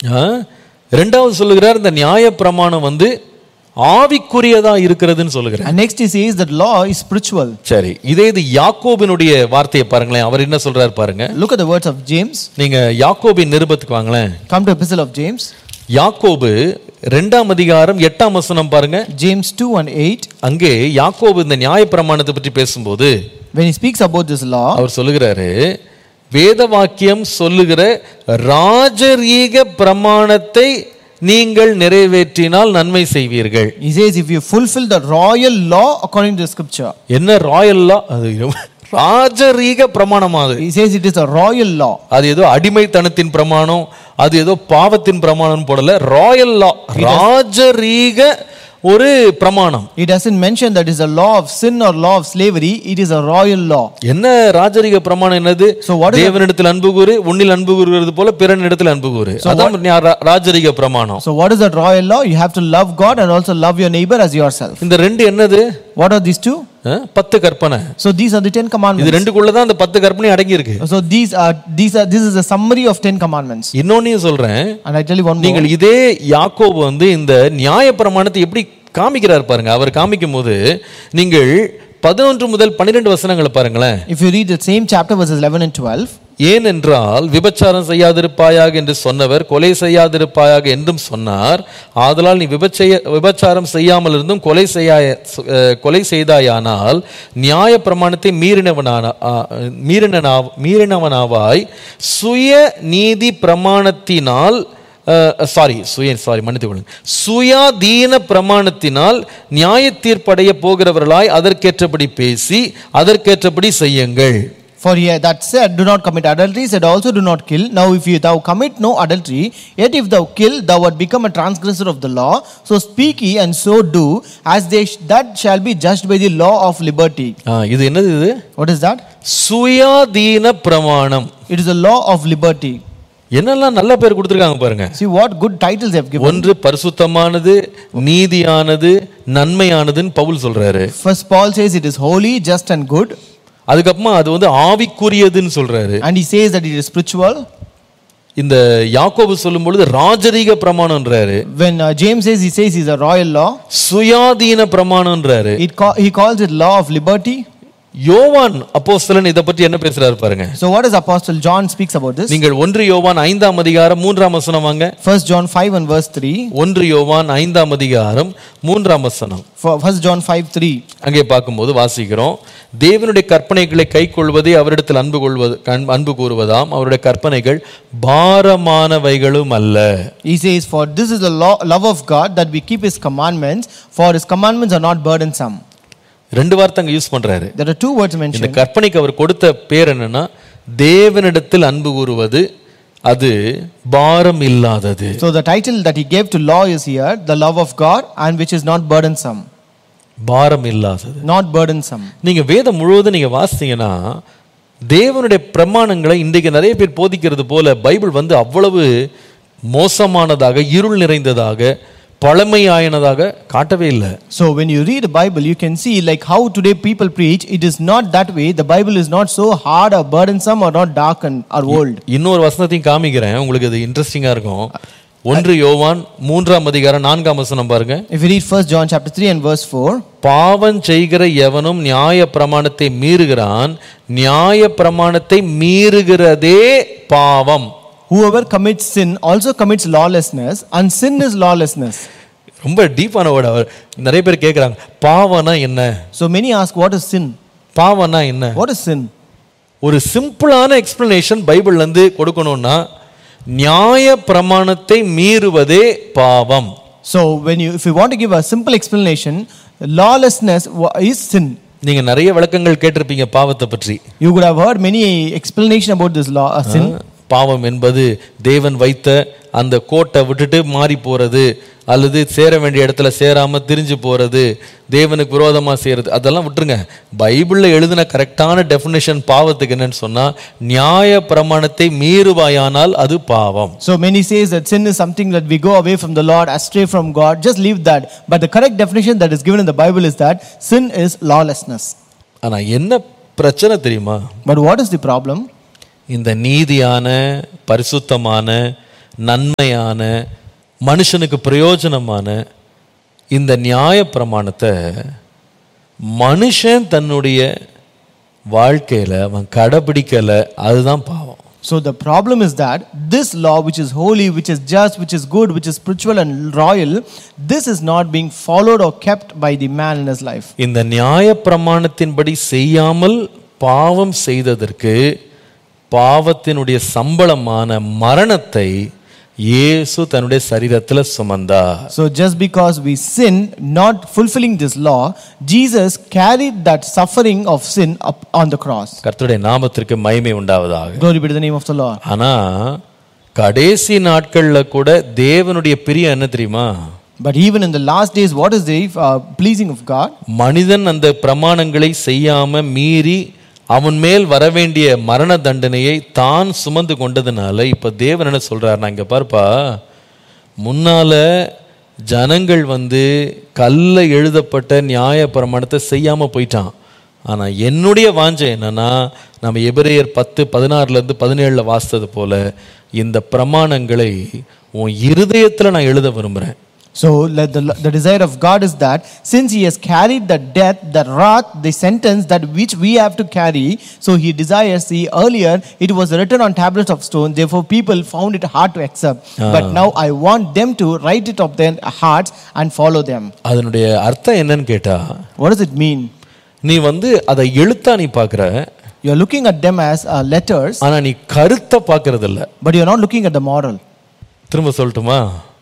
ஆ? ரெண்டாவது சொல்லுகிறார் இந்த நியாய பிரமாணம் வந்து ஆவிக்குரியதா இருக்கிறதுன்னு சொல்லுகிறார் And next he says that law is spiritual. சரி இதே இது யாக்கோபினுடைய வார்த்தையை பாருங்களேன் அவர் என்ன சொல்றாரு பாருங்க Look at the words of James. நீங்க யாக்கோபின் நிருபத்துக்கு வாங்களேன் Come to epistle of James. யாக்கோபு ரெண்டாம் அதிகாரம் எட்டாம் வசனம் பாருங்க James 2 and 8. அங்கே யாக்கோபு இந்த நியாய பிரமாணத்தை பற்றி பேசும்போது When he speaks about this law, அவர் சொல்லுகிறாரு வேத வாக்கியம் சொல்லுகிற ராஜரீக பிரமாணத்தை நீங்கள் நிறைவேற்றினால் நன்மை செய்வீர்கள் he says, if you fulfill the royal law according to the scripture, என்ன ராயல்லா அது ராஜரீக பிரமாணமா அது he says it is a royal law. அது ஏதோ அடிமைத்தனத்தின் பிரமாணம் அது ஏதோ பாவத்தின் பிரமாணம் போடல ராயல் லா ராஜரீக ஒரு பிரமாணம் It doesn't mention that is a law of sin or law of slavery, it is a royal law. என்ன ராஜரீக பிரமாணம் என்னது So what is தேவனிடத்தில் அன்பு கூறு உன்னில் அன்பு கூறுகிறது போல பிறனிடத்தில் அன்பு கூறு அதான் ஞா- ரா- ராஜரீக பிரமாணம் So, what is that royal law? You have to love God and also love your neighbor as yourself. இந்த ரெண்டு என்னது What are these two? அஹ், பத்து கற்பனை So, these are the Ten இது Commandments. ரெண்டுக்குள்ள தான் அந்த பத்து கற்பனை அடங்கி இருக்கு So, these are these are this is a summary of Ten Commandments. இன்னொன்னையும் சொல்றேன் And I tell you one more. நீங்கள் இதே யாக்கோபு வந்து இந்த நியாய பிரமாணத்தை எப்படி காமிக்கிறார் பாருங்க அவர் காமிக்கும் போது நீங்கள் பதினொன்று முதல் பன்னிரெண்டு வசனங்களை பாருங்களேன் If you read the same chapter, verses 11 and 12, ஏனென்றால் விபச்சாரம் செய்யாதிருப்பாயாக என்று சொன்னவர் கொலை செய்யாதிருப்பாயாக என்றும் சொன்னார் ஆதலால் நீ விபச்செய விபச்சாரம் செய்யாமல் இருந்தும் கொலை செய்யா அஹ், கொலை செய்தாயானால் நியாய பிரமாணத்தை மீறினவனான ஆ, மீறினனா மீறினவனாவாய் சுய நீதி பிரமாணத்தினால் சாரி சுய சாரி மன்னித்துக் கொள்ளுங்க சுயாதீன பிரமாணத்தினால் நியாய தீர்ப்படைய போகிறவர்களாய் அதற்கேற்றபடி பேசி அதற்கேற்றபடி செய்யுங்கள் for here that said, Do not commit adultery, said also, Do not kill. Now, if you thou commit no adultery, yet if thou kill, thou art become a transgressor of the law. So speak ye and so do, as they sh- that shall be judged by the law of liberty. ஆ, இது என்னது இது What is that? சுயாதீன பிரமாணம் It is a law of liberty. என்னெல்லாம் நல்ல பேர் கொடுத்துருக்காங்க பாருங்க See what good titles they have given. ஒன்று பரிசுத்தமானது நீதியானது நன்மையானதுன்னு பவுல் சொல்றாரு First, Paul says it is holy, just, and good. அதுக்கப்புறமா அது வந்து ஆவிக்குரியதுன்னு சொல்றாரு And he says that it is spiritual. இந்த யாக்கோபு சொல்லும் பொழுது ராஜரீக பிரமாணம்ன்றாரு When uh, James says, he says it's a royal law. சுயாதீன பிரமாணம்ன்றாரு It ca- he calls it law of liberty. யோவான் அப்போஸ்தலன் இதை பற்றி என்ன பேசுறாரு பாருங்க So what does Apostle John speaks about this? நீங்கள் ஒன்று யோவான் ஐந்தாம் அதிகாரம் மூன்றாம் வசனம் வாங்க First John 5 and verse 3. ஒன்று யோவான் ஐந்தாம் அதிகாரம் மூன்றாம் வசனம் For First John 5 3. அங்கே பார்க்கும்போது வாசிக்கிறோம் தேவனுடைய கற்பனைகளை கைக்கொள்வதே அவரிடத்தில் அன்பு கொள்வது கண்- அன்பு கூறுவதாம் அவருடைய கற்பனைகள் பாரமானவைகளும் அல்ல He says, For this is the law, love of God, that we keep His commandments, for His commandments are not burdensome. ரெண்டு வார்த்தை அங்க யூஸ் பண்றாரு There are two words இந்த mentioned. கற்பனைக்கு அவர் கொடுத்த பேர் என்னன்னா தேவனிடத்தில் அன்பு கூறுவது அது பாரம் இல்லாதது So the title that He gave to law is here, the love of God, and which is not burdensome. பாரம் இல்லாதது Not burdensome. நீங்க வேதம் முழுவதும் நீங்க வாசித்தீங்கன்னா தேவனுடைய பிரமாணங்களை இன்றைக்கு நிறைய பேர் போதிக்கிறது போல பைபிள் வந்து அவ்வளவு மோசமானதாக இருள் நிறைந்ததாக பழமையாயினதாக காட்டவே இல்லை So when you read the Bible, you can see like how today people preach, it is not that way. The Bible is not so hard or burdensome or not dark and or old. இன்னொரு வசனத்தையும் காமிக்கிறேன் உங்களுக்கு அது இன்ட்ரெஸ்டிங்கா இருக்கும் ஒன்று யோவான் மூன்றாம் அதிகாரம் நான்காம் வசனம் பாருங்க If you read First John chapter 3 and verse 4, பாவம் செய்கிற எவனும் நியாய பிரமாணத்தை மீறுகிறான் நியாய பிரமாணத்தை மீறுகிறதே பாவம் whoever commits sin also commits lawlessness, and sin is lawlessness. ரொம்ப டீப்பான வேர்டு அவர் நிறைய பேர் கேட்குறாங்க பாவம்னா என்ன So many ask, what is sin? பாவம்னா என்ன What is sin? ஒரு சிம்பிளான எக்ஸ்பிளனேஷன் பைபிள்ல இருந்து கொடுக்கணும்னா நியாய பிரமாணத்தை மீறுவதே பாவம் So when you, if you want to give a simple explanation, lawlessness wa- is sin. நீங்க நிறைய விளக்கங்கள் கேட்டிருப்பீங்க பாவத்தை பற்றி You could have heard many explanation about this law, uh, sin. பாவம் என்பது தேவன் வைத்த அந்த கோட்டை விட்டுட்டு மாறி போறது அல்லது சேர வேண்டிய இடத்துல சேராம திரிஞ்சு போறது தேவனுக்கு விரோதமா செய்யறது அதெல்லாம் விட்டுருங்க பைபிள்ல எழுதின கரெக்டான டெஃபினேஷன் பாவத்துக்கு என்னன்னு சொன்னா நியாய பிரமாணத்தை மீறுவாயானால் அது பாவம் So many says that sin is something that we go away from the Lord, astray from God. Just leave that. But the correct definition that is given in the Bible is that sin is lawlessness. ஆனா என்ன பிரச்சனை தெரியுமா But what is the problem? இந்த நீதியான பரிசுத்தமான நன்மையான மனுஷனுக்கு பிரயோஜனமான இந்த நியாய பிரமாணத்தை மனுஷன் தன்னுடைய வாழ்க்கையில அவன் கடைபிடிக்கல அதுதான் பாவம் So the problem is that this law, which is holy, which is just, which is good, which is spiritual and royal, this is not being followed or kept by the man in his life. இந்த நியாய பிரமாணத்தின்படி செய்யாமல் பாவம் செய்ததற்கு பாவத்தினுடைய சம்பளமான மரணத்தை இயேசு தன்னுடைய சரீரத்தில் சுமந்தார் So just because we sin not fulfilling this law, Jesus carried that suffering of sin up on the cross. கர்த்தருடைய நாமத்திற்கு மகிமை உண்டாவதாக Glory be to the name of the Lord. ஆனா கடைசி நாட்கள்ல கூட தேவனுடைய பிரியம் என்ன தெரியுமா But even in the last days, what is the uh, pleasing of God? மனிதன் அந்த பிரமாணங்களை செய்யாம மீறி அவன் மேல் வரவேண்டிய மரண தண்டனையை தான் சுமந்து கொண்டதுனால இப்ப தேவன் என்ன சொல்றார் நான் இங்க பார்ப்பா முன்னால ஜனங்கள் வந்து கல்ல எழுதப்பட்ட நியாய பிரமாணத்தை செய்யாம போயிட்டான் ஆனா என்னுடைய வாஞ்சை என்னன்னா நம்ம எபிரேயர் பத்து பதினாறுல இருந்து பதினேழுல வாசித்தது போல இந்த பிரமாணங்களை உன் இருதயத்துல நான் எழுத விரும்புறேன் So let the, the desire of God is that since He has carried the death, the wrath, the sentence that which we have to carry, so He desires. See, earlier it was written on tablets of stone, therefore people found it hard to accept. But now I want them to write it up their hearts and follow them. அதனுடைய அர்த்தம் என்னன்னு கேட்டா What does it mean? நீ வந்து அதை எழுத்தா நீ பார்க்குற You're looking at them as uh, letters, ஆனா நீ கருத்தை பார்க்கறது இல்ல but you're not looking at the moral. திரும்ப சொல்லட்டுமா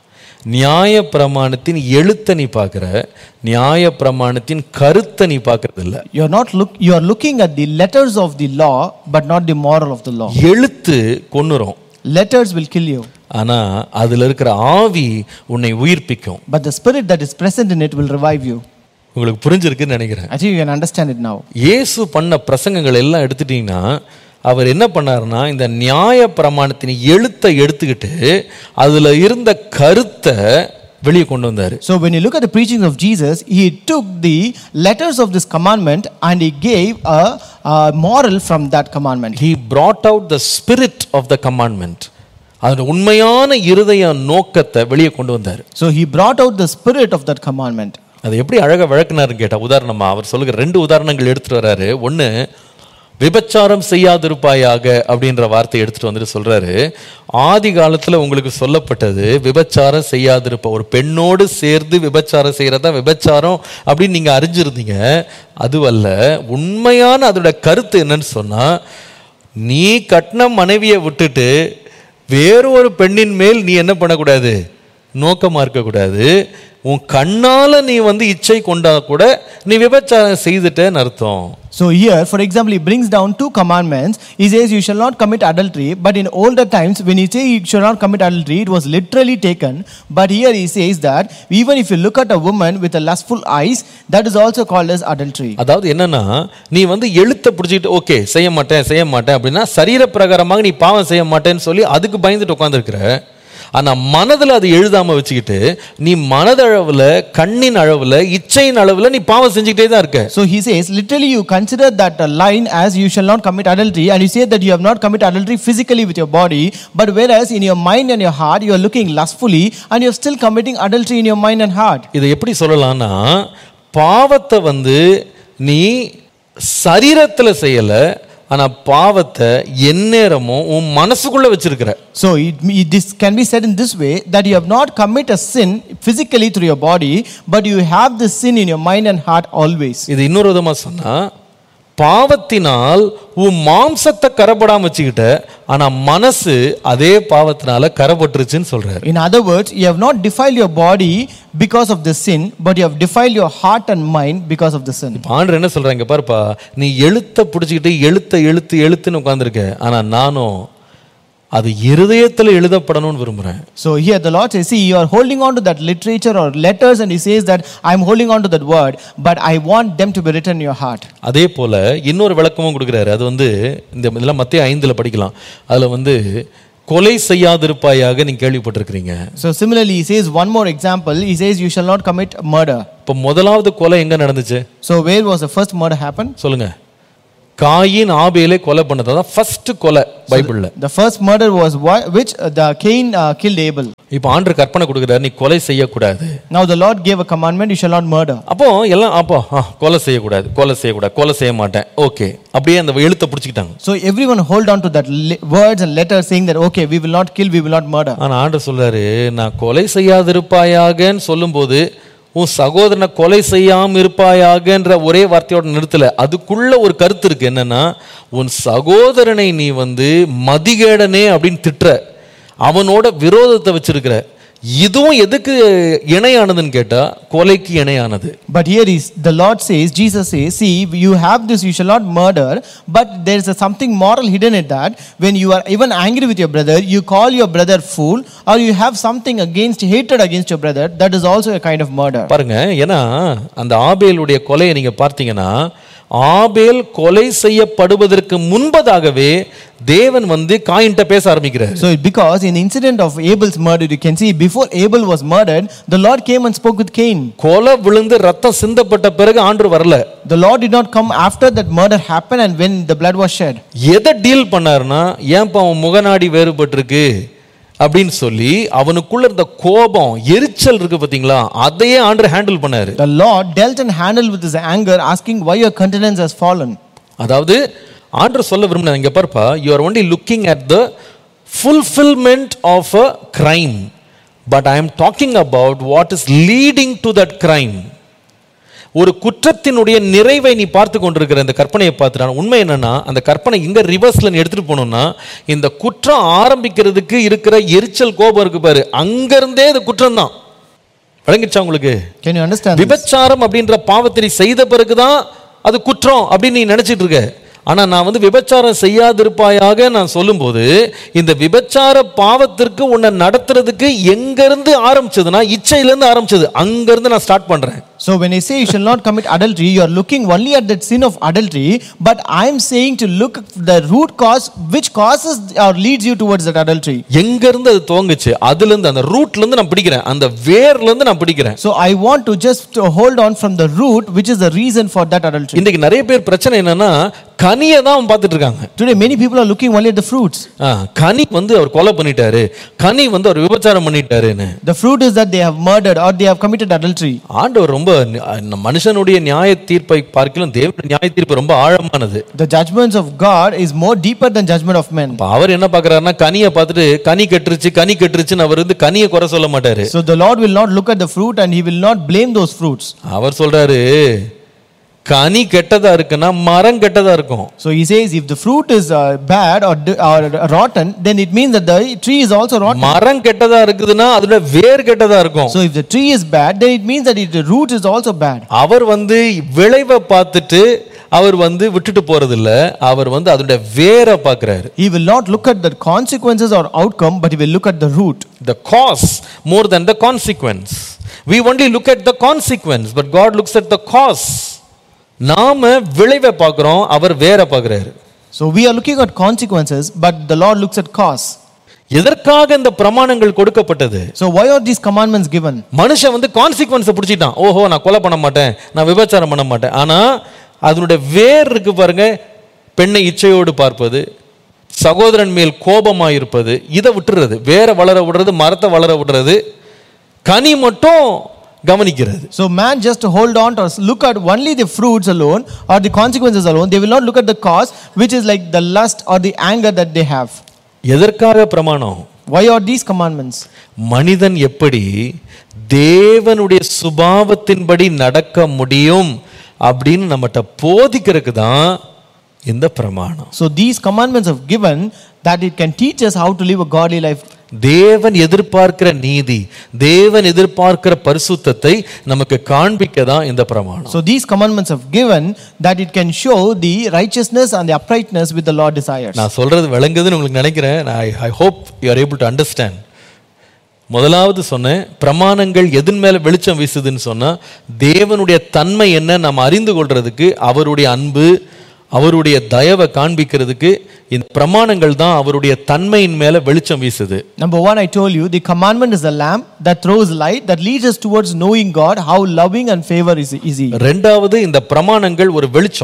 நியாய பிரமாணத்தின் எழுத்தை நீ பார்க்குற நியாய பிரமாணத்தின் கருத்தை நீ பார்க்கறது இல்ல You're not look. You're looking at the letters of the law, but not the moral of the law. எழுத்து கொன்னுரும் Letters will kill you, ஆனா அதுல இருக்கிற ஆவி உன்னை உயிர்ப்பிக்கும் but the spirit that is present in it will revive you. உங்களுக்கு புரிஞ்சிருக்குன்னு நினைக்கிறேன் I think you can understand it now. இயேசு பண்ண பிரசங்கங்கள் எல்லாம் எடுத்துட்டீங்கன்னா அவர் என்ன பண்ணாருன்னா இந்த நியாய பிரமாணத்தின் எழுத்தை எடுத்துக்கிட்டு அதுல இருந்த கருத்தை வெளியே கொண்டு வந்தாரு So when you look at the preachings of Jesus, he took the letters of this commandment and he gave a, a moral from that commandment. he brought out the spirit of the commandment அதோட உண்மையான இருதய நோக்கத்தை வெளியே கொண்டு வந்தார் So he brought out the spirit of that commandment. அது எப்படி அழகா விளக்குனாருன்னு கேட்டா உதாரணமா அவர் சொல்லுகிற ரெண்டு உதாரணங்கள் எடுத்துட்டு வர்றாரு ஒண்ணு விபச்சாரம் செய்யாதிருப்பாயாக அப்படின்ற வார்த்தை எடுத்துட்டு வந்துட்டு சொல்றாரு ஆதி காலத்துல உங்களுக்கு சொல்லப்பட்டது விபச்சாரம் செய்யாதிருப்ப ஒரு பெண்ணோடு சேர்ந்து விபச்சாரம் செய்யறதா விபச்சாரம் அப்படின்னு நீங்க அறிஞ்சிருந்தீங்க அதுவல்ல உண்மையான அதோட கருத்து என்னன்னு சொன்னா நீ கட்டின மனைவியை விட்டுட்டு வேறு ஒரு பெண்ணின் மேல் நீ என்ன பண்ணக்கூடாது நோக்கமா இருக்கக்கூடாது உன் கண்ணால நீ வந்து இச்சை கொண்டா கூட நீ விபச்சாரம் செய்துட்டேன்னு அர்த்தம் So here, for example, he brings down two commandments. He says you shall not commit adultery. But in older times, when he say you shall not commit adultery, it was literally taken. But here he says that even if you look at a woman with a lustful eyes, that is also called as adultery. அதாவது என்னன்னா நீ வந்து எழுத்தை பிடிச்சிட்டு okay செய்ய மாட்டேன் செய்ய மாட்டேன் அப்படின்னா சரீர பிரகாரமாக நீ பாவம் செய்ய மாட்டேன்னு சொல்லி அதுக்கு பயந்துட்டு உட்காந்துருக்கிற ஆனா மனதுல அது எழுதாம வச்சுக்கிட்டு நீ மனதளவுல கண்ணின் அளவுல இச்சையின் அளவுல நீ பாவம் செஞ்சுக்கிட்டே தான் இருக்க So he says, literally, you consider that a line as you shall not commit adultery, and you say that you have not committed adultery physically with your body, but whereas in your mind and your heart, you are looking lustfully, and you're still committing adultery in your mind and heart. இதை எப்படி சொல்லலாம்னா பாவத்தை வந்து நீ சரீரத்துல செய்யல ஆனா பாவத்தை எந்நேரமும் உன் மனசுக்குள்ள வச்சிருக்கிற So it, it- this can be said in this way that you have not committed a sin physically through your body, but you have this sin in your mind and heart always. இது இன்னொரு விதமா சொன்னா பாவத்தினால் உன் மாம்சத்தை கரப்படாம வச்சுக்கிட்ட ஆனா மனசு அதே பாவத்தினால கரப்பட்டுருச்சுன்னு சொல்றாரு In other words, you have not defiled your body because of the sin, but you have defiled your heart and mind because of the sin. இப்ப ஆண்டவர் என்ன சொல்றாங்க பாருப்பா நீ எழுத்த பிடிச்சிக்கிட்டு எழுத்த எழுத்து எழுத்துன்னு உட்காந்துருக்க ஆனா நானும் அது இருதயத்துல எழுதப்படணும்னு விரும்புறேன் So here the Lord says, see, you are holding on to that literature or letters, and He says that I am holding on to that word, but I want them to be written in your heart. அதே போல இன்னொரு விளக்கமும் கொடுக்குறாரு அது வந்து இந்த இதெல்லாம் மத்திய ஐந்துல படிக்கலாம் அதுல வந்து கொலை செய்யாதிருப்பாயாக நீங்க கேள்விப்பட்டிருக்கிறீங்க So similarly, He says one more example. He says, you shall not commit murder. இப்போ முதலாவது கொலை எங்க நடந்துச்சு So where was the first murder happened? சொல்லுங்க காயின் ஆபேலை கொலை பண்ணது அதான் ஃபர்ஸ்ட் கொலை பைபிள்ல The first murder was why- which uh, the Cain uh, killed Abel. இப்போ ஆண்டு கற்பனை கொடுக்குறாரு நீ கொலை செய்யக்கூடாது Now the Lord gave a commandment, you shall not murder. அப்போ எல்லாம் அப்போ ஆ, கொலை செய்யக்கூடாது கொலை செய்யக்கூடாது கொலை செய்ய மாட்டேன் ஓகே அப்படியே அந்த எழுத்தை பிடிச்சிக்கிட்டாங்க So everyone hold on to that li- words and letters saying that, okay, we will not kill, we will not murder. ஆனா ஆண்டவர் சொல்றாரு நான் கொலை செய்யாதிருப்பாயாகன்னு சொல்லும்போது உன் சகோதரனை கொலை செய்யாம இருப்பாயாகன்ற ஒரே வார்த்தையோட நிறுத்தல அதுக்குள்ள ஒரு கருத்து இருக்கு என்னன்னா உன் சகோதரனை நீ வந்து மதிகேடனே அப்படின்னு திட்டுற அவனோட விரோதத்தை வச்சிருக்கிற இதுவும் எதுக்கு இணையானதுன்னு கேட்டா கொலைக்கு இணையானது But here is the Lord says, Jesus says, see, you have this, you shall not murder, but there is a something moral hidden in that. When you are even angry with your brother, you call your brother fool, or you have something against hatred against your brother, that is also a kind of murder. பாருங்க ஏன்னா அந்த ஆபேலுடைய கொலையை நீங்க பார்த்தீங்கன்னா ஆபேல் கொலை செய்யப்படுவதற்கு முன்பதாகவே தேவன் வந்து காயின்ட்ட பேச ஆரம்பிக்கிறார் So, because in the incident of Abel's murder, you can see before Abel was murdered, the Lord came and spoke with Cain. கொலை விழுந்து ரத்தம் சிந்தப்பட்ட பிறகு ஆண்டு வரல The Lord did not come after that murder happened and when the blood was shed. எதை deal பண்ணாருன்னா ஏன்பா அவன் முகநாடி வேறுபட்டிருக்கு அப்படின்னு சொல்லி அவனுக்குள்ள இருந்த கோபம் எரிச்சல் இருக்கு பாத்தீங்களா அதையே ஆண்டு ஹேண்டில் பண்ணாரு The Lord dealt and handled with his anger, asking why your countenance has fallen. அதாவது ஆண்டர் சொல்ல விரும்பின இங்க பார்ப்பா you are only looking at the fulfilment of a crime but I am talking about what is leading to that crime ஒரு குற்றத்தினுடைய நிறைவை நீ பார்த்து கொண்டிருக்கிற இந்த கற்பனையை பார்த்துட்டான் உண்மை என்னன்னா அந்த கற்பனை எங்க ரிவர்ஸ்ல நீ எடுத்துட்டு போனோம்னா இந்த குற்றம் ஆரம்பிக்கிறதுக்கு இருக்கிற எரிச்சல் கோபம் இருக்கு பாரு அங்கிருந்தே இது குற்றம் தான் விளங்கிடுச்சா உங்களுக்கு Can you understand? this? விபச்சாரம் அப்படின்ற பாவத்தை நீ செய்த பிறகுதான் அது குற்றம் அப்படின்னு நீ நினைச்சிட்டு இருக்க ஆனா நான் வந்து விபச்சாரம் செய்யாதிருப்பாயாக நான் சொல்லும்போது இந்த விபச்சார பாவத்திற்கு உன்னை நடத்துறதுக்கு எங்க இருந்து ஆரம்பிச்சதுன்னா இச்சையில இருந்து ஆரம்பிச்சது அங்க இருந்து நான் ஸ்டார்ட் பண்றேன் So when I say you shall not commit adultery, you are looking only at that sin of adultery, but I am saying to look at the root cause which causes or leads you towards that adultery. எங்க இருந்து அது துவங்குச்சு அதுல இருந்து அந்த ரூட்ல இருந்து நான் பிடிக்கிறேன் அந்த வேர்ல இருந்து நான் பிடிக்கிறேன் So I want to just to hold on from the root, which is the reason for that adultery. இன்னைக்கு நிறைய பேர் பிரச்சனை என்னன்னா கனியை தான் அவன் பார்த்துட்டு இருக்காங்க Today many people are looking only at the fruits. ஆ, கனி வந்து அவர் கொலை பண்ணிட்டாரு கனி வந்து அவர் விபச்சாரம் பண்ணிட்டாருன்னு The fruit is that they have murdered or they have committed adultery. ஆண்டவர் ரொம்ப ந- மனுஷனுடைய நியாய தீர்ப்பை பார்க்கலாம் தேவனுடைய நியாய தீர்ப்பு ரொம்ப ஆழமானது The judgments of God is more deeper than judgment of men. அப்ப அவர் என்ன பார்க்கறாருன்னா கனியை பார்த்துட்டு கனி கெட்டுருச்சு கனி கெட்டுருச்சுன்னு அவர் வந்து கனியை குறை சொல்ல மாட்டாரு So the Lord will not look at the fruit and he will not blame those fruits. அவர் சொல்றாரு கனி கெட்டதா இருக்குன்னா மரம் கெட்டதா இருக்கும் So he says if the fruit is uh, bad or, d- or rotten, then it means that the tree is also rotten. மரம் கெட்டதா இருக்குதுன்னா அதோட வேர் கெட்டதா இருக்கும் So if the tree is bad, then it means that it, the root is also bad. அவர் வந்து விளைவை பார்த்துட்டு அவர் வந்து விட்டுட்டு போறது இல்ல அவர் வந்து அதோட வேரை பார்க்கறாரு He will not look at the consequences or outcome, but he will look at the root. the cause more than the consequence we only look at the consequence but god looks at the cause நாம விளைவை பார்க்கிறோம் அவர் வேற பார்க்கறாரு So we are looking at consequences, but the Lord looks at cause. எதற்காக இந்த பிரமாணங்கள் கொடுக்கப்பட்டது So why are these commandments given? மனுஷன் வந்து கான்சிக்வன்ஸை பிடிச்சிட்டான் ஓஹோ நான் கொலை பண்ண மாட்டேன் நான் விபச்சாரம் பண்ண மாட்டேன் ஆனா அதனுடைய வேர் இருக்கு பாருங்க பெண்ணை இச்சையோடு பார்ப்பது சகோதரன் மேல் கோபமாயிருப்பது இதை விட்டுறது வேற வளர விடுறது மரத்தை வளர விடுறது கனி மட்டும் கவனிக்கிறது So man just hold on to look at only the fruits alone or the consequences alone. They will not look at the cause, which is like the lust or the anger that they have. எதற்காக பிரமாணம் Why are these commandments? மனிதன் எப்படி தேவனுடைய சுபாவத்தின்படி நடக்க முடியும் அப்படின்னு நம்மகிட்ட போதிக்கிறதுக்கு தான் இந்த பிரமாணம் So these commandments have given that it can teach us how to live a godly life. தேவன் எதிர்பார்க்கிற நீதி தேவன் எதிர்பார்க்கிற பரிசுத்தத்தை நமக்கு காண்பிக்க தான் இந்த பிரமாணம் So these commandments have given that it can show the righteousness and the uprightness which the Lord desires. நான் சொல்றது விளங்குதுன்னு உங்களுக்கு நினைக்கிறேன் I I hope you are able to understand முதலாவது சொன்னேன் பிரமாணங்கள் எதன் மேல வெளிச்சம் வீசுதுன்னு சொன்னா தேவனுடைய தன்மை என்ன நம்ம அறிந்து கொள்றதுக்கு அவருடைய அன்பு அவருடைய தயவை காண்பிக்கிறதுக்கு இந்த பிரமாணங்கள் தான் அவருடைய தன்மையின் மேல வெளிச்சம் வீசுது Number one, I told you the commandment is a lamp that throws light that leads us towards knowing God, how loving and favor is, is He. ரெண்டாவது இந்த பிரமாணங்கள் ஒரு வெளிச்சம்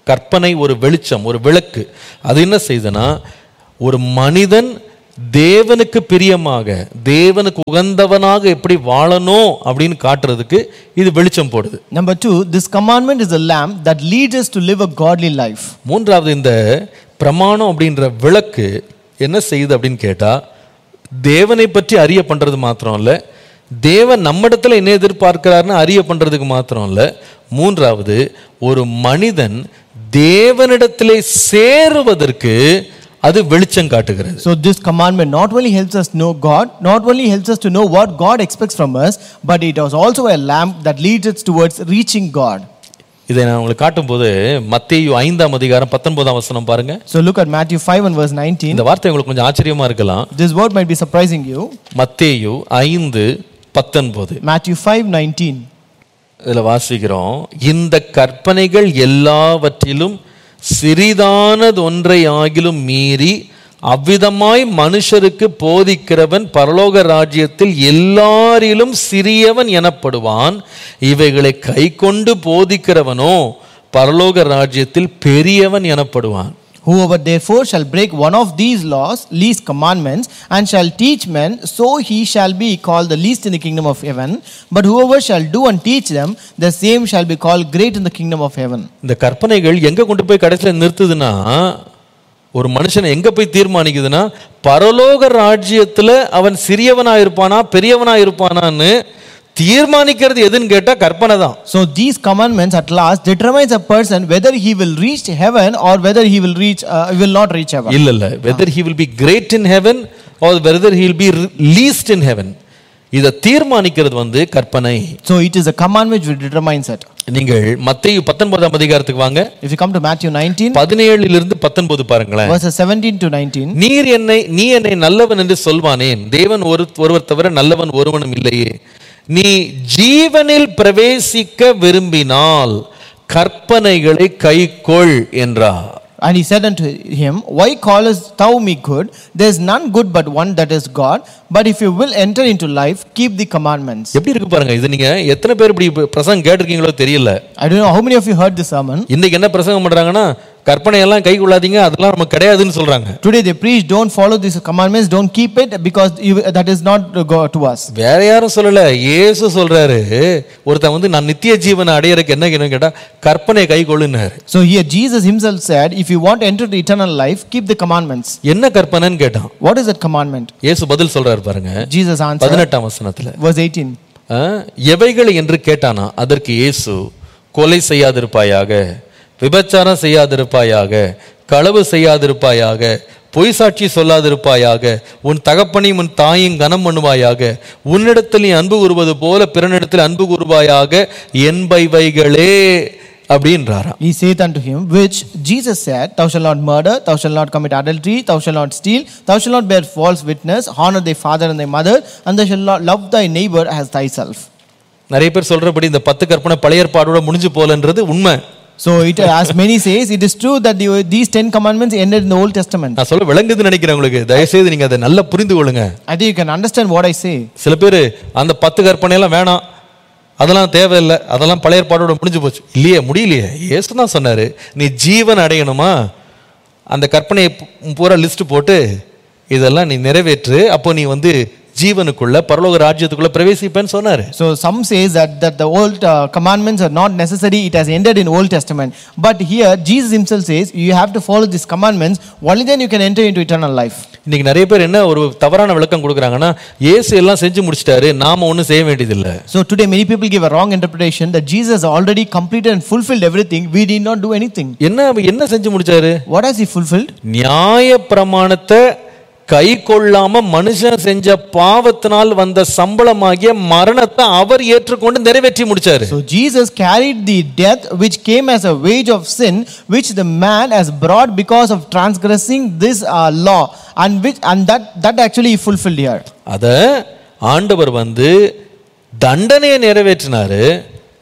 கற்பனை ஒரு வெளிச்சம் ஒரு விளக்கு அது என்ன செய்யுதுன்னா ஒரு மனிதன் தேவனுக்கு பிரியமாக தேவனுக்கு உகந்தவனாக எப்படி வாழணும் அப்படின்னு காட்டுறதுக்கு இது வெளிச்சம் போடுது Number two, this commandment is a lamp that leads us to live a godly life. மூன்றாவது இந்த பிரமாணம் அப்படின்ற விளக்கு என்ன செய்யுது அப்படின்னு கேட்டா தேவனை பற்றி அறிய பண்றது மாத்திரம் இல்ல தேவன் நம்மிடத்துல என்ன எதிர்பார்க்கிறாருன்னு அறிய பண்றதுக்கு மாத்திரம் இல்ல மூன்றாவது ஒரு மனிதன் தேவனிடத்திலே சேருவதற்கு அது வெளிச்சம் காட்டுகிறது So this commandment not only helps us know God, not only helps us to know what God expects from us, but it is also a lamp that leads us towards reaching God. இதை நான் உங்களுக்கு காட்டும்போது மத்தேயு ஐந்தாம் அதிகாரம் பத்தொன்பதாம் வசனம் பாருங்க So look at Matthew 5 and verse 19. இந்த வார்த்தை உங்களுக்கு கொஞ்சம் ஆச்சரியமா இருக்கலாம் This word might be surprising you. மத்தேயு ஐந்து பத்தொன்பது Matthew 5 19. இதில் வாசிக்கிறோம் இந்த கற்பனைகள் எல்லாவற்றிலும் சிறிதானது ஒன்றை ஆகிலும் மீறி அவ்விதமாய் மனுஷருக்கு போதிக்கிறவன் பரலோக ராஜ்யத்தில் எல்லாரிலும் சிறியவன் எனப்படுவான் இவைகளை கை கொண்டு போதிக்கிறவனோ பரலோக ராஜ்யத்தில் பெரியவன் எனப்படுவான் Whoever therefore shall break one of these laws, least commandments, and shall teach men, so he shall be called the least in the kingdom of heaven. But whoever shall do and teach them, the same shall be called great in the kingdom of heaven. இந்த கற்பனைகள் எங்க கொண்டு போய் கடைசியில் நிறுத்துதுன்னா ஒரு மனுஷனை எங்க போய் தீர்மானிக்குதுன்னா பரலோக ராஜ்யத்துல அவன் சிறியவனா இருப்பானா பெரியவனா இருப்பானான்னு தீர்மானிக்கிறது எதுன்னு கேட்டா கற்பனை தான் So these commandments at last determines a person whether he will reach heaven or whether he will reach uh, will not reach heaven. இல்ல இல்ல whether he will be great in heaven or whether he will be least in heaven இதை தீர்மானிக்கிறது வந்து கற்பனை So it is a commandment which determines it. நீங்கள் மத்தேயு பத்தொன்பதாம் அதிகாரத்துக்கு வாங்க If you come to Matthew 19, பதினேழுலிருந்து பத்தொன்பது பாருங்களேன் verses 17 to 19. நீர் என்னை நீ என்னை நல்லவன் என்று சொல்வானேன் தேவன் ஒரு ஒருவர் தவிர நல்லவன் ஒருவனும் இல்லையே நீ ஜீவனில் பிரவேசிக்க விரும்பினால் கற்பனைகளை கைக்கொள் என்றார் And he said unto him, Why callest thou me good? There is none good but one that is God. But if you will enter into life, keep the commandments. எப்படி இருக்கு பாருங்க இது நீங்க எத்தனை பேர் இப்படி பிரசங்கம் கேட்டிருக்கீங்களோ தெரியல I don't know how many of you heard this sermon. இன்னைக்கு என்ன பிரசங்கம் பண்றாங்கன்னா கற்பனை எல்லாம் கை கொள்ளாதீங்க அதெல்லாம் நமக்கு கிடையாதுன்னு சொல்றாங்க Today they preach, don't follow these commandments, don't keep it because you, that is not God to us. வேற யாரும் சொல்லல இயேசு சொல்றாரு ஒருத்தன் வந்து நான் நித்திய ஜீவனை அடையறதுக்கு என்ன வேணும் கேட்டா கற்பனை கை கொள்ளுனாரு So here Jesus himself said, If you want to enter the eternal life, keep the commandments. என்ன கற்பனைன்னு கேட்டான் What is that commandment? இயேசு பதில் சொல்றாரு பாருங்க Jesus answered, பதினெட்டாம் வசனத்துல verse 18. ஆ, எவைகள் என்று கேட்டானா அதற்கு இயேசு கொலை செய்யாதிருப்பாயாக விபச்சாரம் செய்யாதிருப்பாயாக களவு செய்யாதிருப்பாயாக பொய் சாட்சி சொல்லாதிருப்பாயாக உன் தகப்பனையும் உன் தாயும் கனம் பண்ணுவாயாக உன்னிடத்தில் நீ அன்பு கூறுவது போல பிறனிடத்தில் அன்பு கூறுவாயாக என்பவைகளே அப்படின்றாராம் He saith unto him, which Jesus said, Thou shalt not murder, thou shalt not commit adultery, thou shalt not steal, thou shalt not bear false witness, honor thy father and thy mother, and thou shalt not love thy neighbor as thyself. நிறைய பேர் சொல்றபடி இந்த பத்து கற்பனை பழைய ஏற்பாடோட முடிஞ்சு போலன்றது உண்மை So, it, as many says, it is true that the, these ten commandments ended in the Old Testament. நான் சொல்ல விளங்குதுன்னு நினைக்கிறேன் உங்களுக்கு தயவுசெய்து நீங்க அதை நல்லா புரிந்து கொள்ளுங்க I think you can understand what I say. சில பேர் அந்த பத்து கற்பனை எல்லாம் வேணாம் அதெல்லாம் தேவையில்லை அதெல்லாம் பழைய ஏற்பாடோட முடிஞ்சு போச்சு இல்லையே முடியலையே இயேசு தான் சொன்னாரு நீ ஜீவன் அடையணுமா அந்த கற்பனையை பூ- பூரா லிஸ்ட் போட்டு இதெல்லாம் நீ நிறைவேற்று அப்போ நீ வந்து ஜீவனுக்குள்ள பரலோக ராஜ்யத்துக்குள்ள பிரவேசிப்பேன்னு சொன்னாரு So some says that, that the old uh, commandments are not necessary, it has ended in Old Testament. But here, Jesus himself says, you have to follow these commandments, only then you can enter into eternal life. இன்னைக்கு நிறைய பேர் என்ன ஒரு தவறான விளக்கம் கொடுக்குறாங்கன்னா இயேசு எல்லாம் செஞ்சு முடிச்சிட்டாரு நாம ஒன்றும் செய்ய வேண்டியதில்லை So today many people give a wrong interpretation that Jesus already completed and fulfilled everything, we did not do anything. என்ன அவர் என்ன செஞ்சு முடிச்சாரு What has he fulfilled? நியாய பிரமாணத்தை கை கொள்ளாம மனுஷன் செஞ்ச பாவத்தினால் வந்த சம்பளமாகிய மரணத்தை அவர் ஏற்றுக்கொண்டு நிறைவேற்றி முடிச்சாரு So Jesus carried the death which came as a wage of sin, which the man has brought because of transgressing this uh, law, and which and that that actually he fulfilled here. அத ஆண்டவர் வந்து தண்டனையை நிறைவேற்றினாரு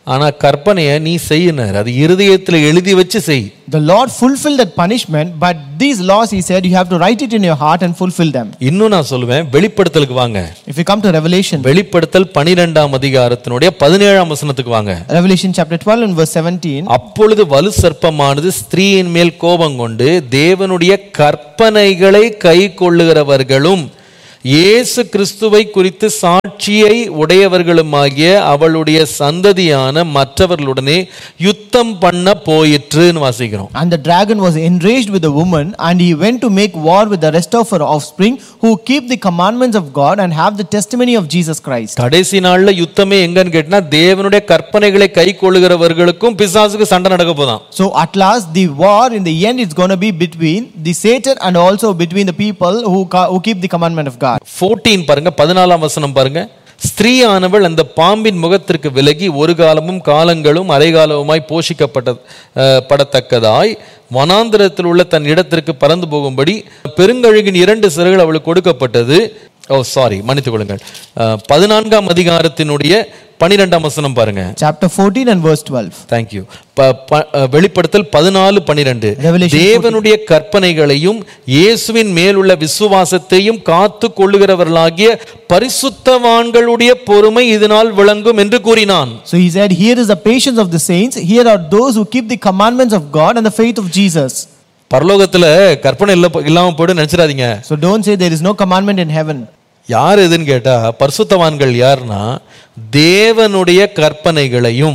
ஆனா கற்பனையை நீ செய்யினார் அது இருதயத்துல எழுதி வச்சு செய் The Lord fulfilled that punishment, but these laws, He said, you have to write it in your heart and fulfill them. இன்னும் நான் சொல்லுவேன் வெளிப்படுத்தலுக்கு வாங்க If you come to Revelation, வெளிப்படுத்தல் பனிரெண்டாம் அதிகாரத்தினுடைய பதினேழாம் வசனத்துக்கு வாங்க Revelation chapter 12 and verse 17, அப்பொழுது வலு சர்ப்பமானது ஸ்திரீயின் மேல் கோபம் கொண்டு தேவனுடைய கற்பனைகளை கை கொள்ளுகிறவர்களும் இயேசு கிறிஸ்துவை குறித்து சாட்சியை உடையவர்களுமாகிய அவளுடைய சந்ததியான மற்றவர்களுடனே யுத்தம் பண்ண போயிற்றுன்னு வாசிக்கிறோம் and the dragon was enraged with the woman, and he went to make war with the rest of her offspring, who keep the commandments of God and have the testimony of Jesus Christ. கடைசி நாள்ல யுத்தமே எங்கன்னு கேட்டினா தேவனுடைய கற்பனைகளை கை கொள்ளுகிறவர்களுக்கும் பிசாசுக்கு சண்டை நடக்க போதாம் So at last, the war in the end is going to be between the Satan and also between the people who, ca- who keep the commandment of God. 14 பாருங்க பதினாலாம் வசனம் பாருங்க ஸ்திரீயானவள் அந்த பாம்பின் முகத்திற்கு விலகி ஒரு காலமும் காலங்களும் அரைகாலமுமாய் போஷிக்கப்பட்ட அஹ், படத்தக்கதாய் வனாந்திரத்தில் உள்ள தன் இடத்திற்கு பறந்து போகும்படி பெருங்கழுகின் இரண்டு சிறகுகள் அவளுக்கு கொடுக்கப்பட்டது ஓ சாரி மன்னித்துக் கொள்ளுங்கள் அஹ், பதினான்காம் அதிகாரத்தினுடைய பனிரெண்டாம் வசனம் பாருங்க Chapter 14 and verse 12. தேங்க்யூ வெளிப்படுத்தல் பதினாலு பனிரெண்டு Revelation தேவனுடைய கற்பனைகளையும் இயேசுவின் மேலுள்ள விசுவாசத்தையும் காத்து கொள்ளுகிறவர்களாகிய பரிசுத்தவான்களுடைய பொறுமை இதனால் விளங்கும் என்று கூறினான் So he said, Here is the patience of the saints, here are those who keep the commandments of God and the faith of Jesus. பரலோகத்துல கற்பனை இல்ல இல்லாம போய்ட்டு நினைச்சிடாதீங்க So don't say there is no commandment in heaven. யார் எதுன்னு கேட்டா பரிசுத்தவான்கள் யாருன்னா தேவனுடைய கற்பனைகளையும்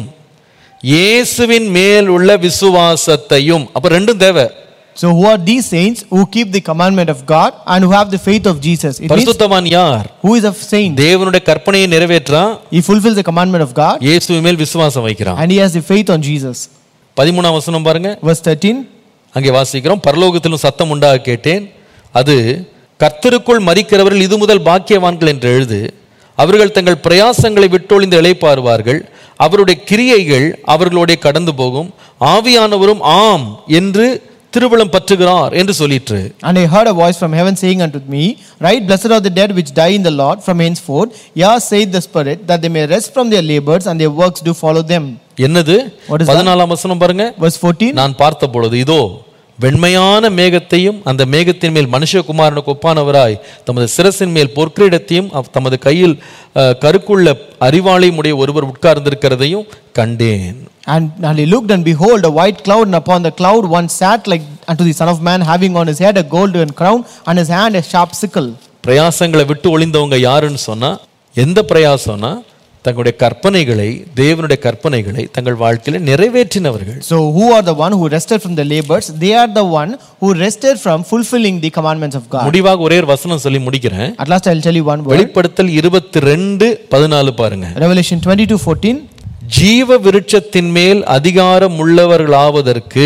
இயேசுவின் மேல் உள்ள விசுவாசத்தையும் அப்ப ரெண்டும் தேவை So who are these saints who keep the commandment of God and who have the faith of Jesus? It means பரிசுத்தவான் யார் who is a saint? தேவனுடைய கற்பனையை நிறைவேற்றான் He fulfills the commandment of God இயேசுவின் மேல் விசுவாசம் வைக்கிறான் and he has the faith on Jesus. பதிமூணாம் வசனம் பாருங்க Verse 13. அங்கே வாசிக்கிறோம் பரலோகத்திலும் சத்தம் உண்டாக கேட்டேன் அது கர்த்தருக்குள் மறிக்கிறவர்கள் இது முதல் பாக்கியவான்கள் என்று எழுது அவர்கள் தங்கள் பிரயாசங்களை விட்டொழிந்து இளைப்பாறுவார்கள் அவருடைய கிரியைகள் அவர்களுடைய கடந்து போகும் ஆவியானவரும் ஆம் என்று திருவிழம் பற்றுகிறார் என்று சொல்லிற்று And I heard a voice from heaven saying unto me, Right, blessed are the dead which die in the Lord from henceforth. Yea, saith the Spirit, that they may rest from their labors and their works do follow them. என்னது What is that? பதினாலாம் வசனம் பாருங்க Verse 14. நான் பார்த்த பொழுது இதோ வெண்மையான மேகத்தையும் அந்த மேகத்தின் மேல் மனுஷகுமாரனுக்கு ஒப்பானவராய் தமது சிரசின் மேல் பொற்கிரீடத்தையும் அவ் தமது கையில் அஹ், கருக்குள்ள அறிவாளையும் உடைய ஒருவர் உட்கார்ந்திருக்கிறதையும் கண்டேன் And, and he looked, and behold, a white cloud, and upon the cloud one sat like unto the Son of Man, having on his head a golden crown, and his hand a sharp sickle. பிரயாசங்களை விட்டு ஒளிந்தவங்க யாருன்னு சொன்னா எந்த பிரயாசம்னா தங்களுடைய கற்பனைகளை தேவனுடைய கற்பனைகளை தங்கள் வாழ்க்கையில நிறைவேற்றினவர்கள் So, who are the one who rested from the labors? They are the one who rested from fulfilling the commandments of God. முடிவாக ஒரே ஒரு வசனம் சொல்லி முடிக்கிறேன் At last, I'll tell you one word. வெளிப்படுத்தல் இருபத்தி ரெண்டு பதினாலு பாருங்க Revelation 22 14. ஜீவ விருட்சத்தின் மேல் அதிகாரம் உள்ளவர்களாவதற்கு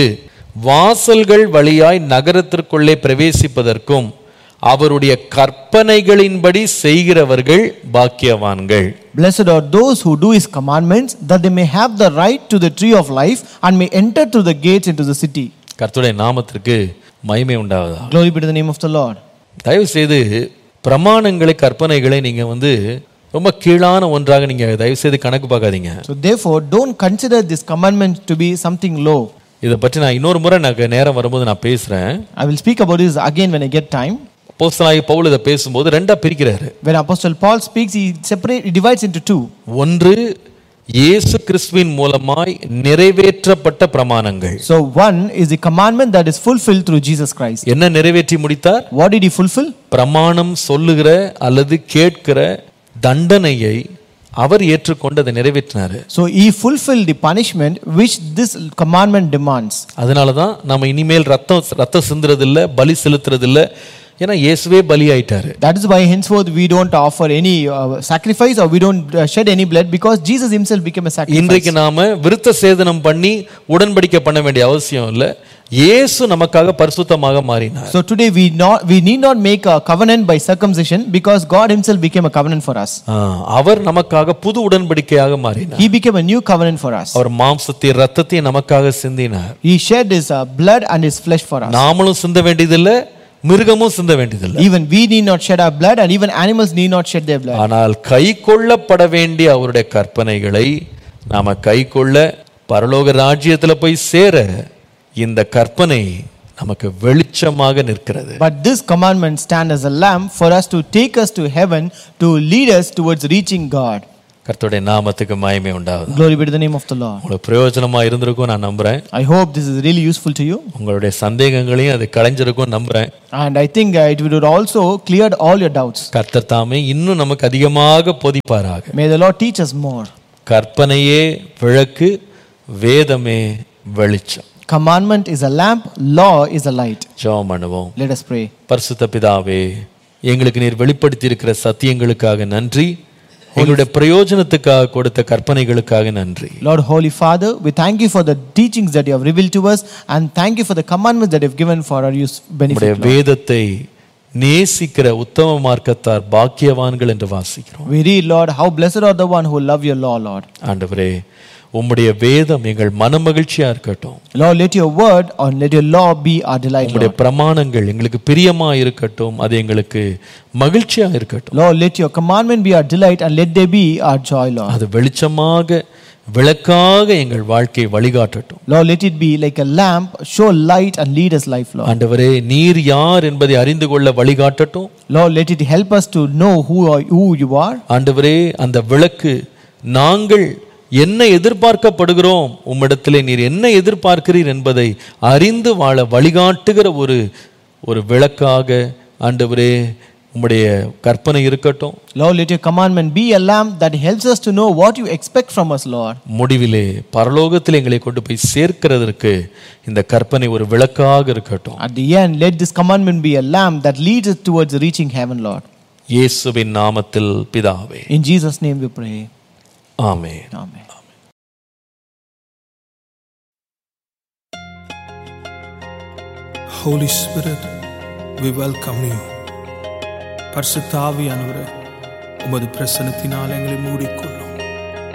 வாசல்கள் வழியாய் நகரத்திற்குள்ளே பிரவேசிப்பதற்கும் அவருடைய கற்பனைகளின்படி செய்கிறவர்கள் பாக்கியவான்கள் Blessed are those who do his commandments, that they may have the right to the tree of life and may enter through the gates into the city. கர்த்தருடைய நாமத்திற்கு மகிமை உண்டாவதா Glory be to the name of the Lord. தயவு செய்து பிரமாணங்களை கற்பனைகளை நீங்க வந்து ரொம்ப கீழான ஒன்றாக நீங்க தயவு செய்து கணக்கு பார்க்காதீங்க So, therefore, don't consider this commandment to be something low. இதை பற்றி நான் இன்னொரு முறை எனக்கு நேரம் வரும்போது நான் பேசுறேன் I will speak about this again when I get time. அப்போஸ்தலனாகிய பவுல் இதை பேசும்போது ரெண்டா பிரிக்கிறாரு When Apostle Paul speaks, he separate, he divides into two. ஒன்று இயேசு கிறிஸ்துவின் மூலமாய் நிறைவேற்றப்பட்ட பிரமாணங்கள் So, one is the commandment that is fulfilled through Jesus Christ. என்ன நிறைவேற்றி முடித்தார் What did he fulfill? பிரமாணம் சொல்லுகிற அல்லது கேட்கிற தண்டனையை அவர் ஏற்றுக்கொண்டு அதை நிறைவேற்றினாரு So, he fulfilled the punishment which this commandment demands. அதனால தான் நம்ம இனிமேல் ரத்தம் ரத்தம் சிந்துறதில்ல பலி செலுத்துறதில்ல ஏன்னா இயேசுவே பலி ஆயிட்டாரு That is why henceforth we don't offer any uh, sacrifice or we don't uh, shed any blood because Jesus himself became a sacrifice. இன்றைக்கு நாம விருத்த சேதனம் பண்ணி உடன்படிக்கை பண்ண வேண்டிய அவசியம் இல்லை இயேசு நமக்காக பரிசுத்தமாக மாறினார் So today we not we need not make a covenant by circumcision because God himself became a covenant for us. ஆ, அவர் நமக்காக புது உடன்படிக்கையாக மாறினார் He became a new covenant for us. அவர் மாம்சத்தை ரத்தத்தை நமக்காக சிந்தினார் He shed his uh, blood and his flesh for us. நாமளும் சிந்த வேண்டியதில்லை மிருகமும் சிந்த வேண்டியதில்லை Even we need not shed our blood and even animals need not shed their blood. ஆனால் கை கொள்ளப்பட வேண்டிய அவருடைய கற்பனைகளை நாம கை கொள்ள பரலோக ராஜ்யத்துல போய் சேர இந்த கற்பனை நமக்கு வெளிச்சமாக நிற்கிறது But this commandment stand as a lamp for us to take us to heaven, to lead us towards reaching God. கர்த்தருடைய நாமத்துக்கு மகிமை உண்டாகுது Glory be to the name of the Lord. உங்களுக்கு பிரயோஜனமா இருந்திருக்கும் நான் நம்புறேன் I hope this is really useful to you. உங்களுடைய சந்தேகங்களையும் அது களைஞ்சிருக்கும் நம்புறேன் And I think uh, it would also cleared all your doubts. கர்த்தர் தாமே இன்னும் நமக்கு அதிகமாக போதிப்பாராக May the Lord teach us more. கற்பனையே விளக்கு வேதமே வெளிச்சம் Commandment is a lamp, law is a light. ஜெபம் பண்ணுவோம் Let us pray. பரிசுத்த பிதாவே எங்களுக்கு நீர் வெளிப்படுத்தி இருக்கிற சத்தியங்களுக்காக நன்றி எங்களுடைய பிரயோஜனத்துக்காக கொடுத்த கற்பனைகளுக்காக நன்றி Lord Holy Father, we thank you for the teachings that you have revealed to us and thank you for the commandments that you have given for our use உம்முடைய benefit. Lord. வேதத்தை நேசிக்கிற உத்தம மார்க்கத்தார் பாக்கியவான்கள் என்று வாசிக்கிறோம் We read, Lord, how blessed are the one who love your law, Lord. ஆண்டவரே உம்முடைய வேதம் எங்கள் மனமகிழ்ச்சியா இருக்கட்டும் Lord, let your word or let your law be our delight, உம்முடைய Lord. பிரமாணங்கள் எங்களுக்கு பிரியமா இருக்கட்டும் அது எங்களுக்கு மகிழ்ச்சியா இருக்கட்டும் Lord, let your commandment be our delight and let there be our joy, Lord. அது வெளிச்சமாக விளக்காக எங்கள் வாழ்க்கையை வழிகாட்டட்டும் Lord, let it be like a lamp, show light and lead us life, Lord. ஆண்டவரே நீர் யார் என்பதை அறிந்து கொள்ள வழிகாட்டட்டும் Lord, let it help us to know who, are, who you are. ஆண்டவரே அந்த விளக்கு நாங்கள் என்ன எதிர்பார்க்கப்படுகிறோம் உம்மிடத்திலே நீர் என்ன எதிர்பார்க்கிறீர் என்பதை அறிந்து வாழ வழிகாட்டுகிற ஒரு ஒரு விளக்காக ஆண்டவரே உம்முடைய கற்பனை இருக்கட்டும் Lord, let your commandment be a lamp that helps us to know what you expect from us, Lord. முடிவிலே பரலோகத்தில் எங்களை கொண்டு போய் சேர்க்கிறதற்கு இந்த கற்பனை ஒரு விளக்காக இருக்கட்டும் At the end, let this commandment be a lamp that leads us towards reaching heaven, Lord. இயேசுவின் நாமத்தில் பிதாவே In Jesus' name we pray. Amen Amen. Holy Spirit, we welcome you. பரிசுத்த ஆவியானவரே உமது பிரசனத்தினால் எங்களை மூடிக்கொள்ளும்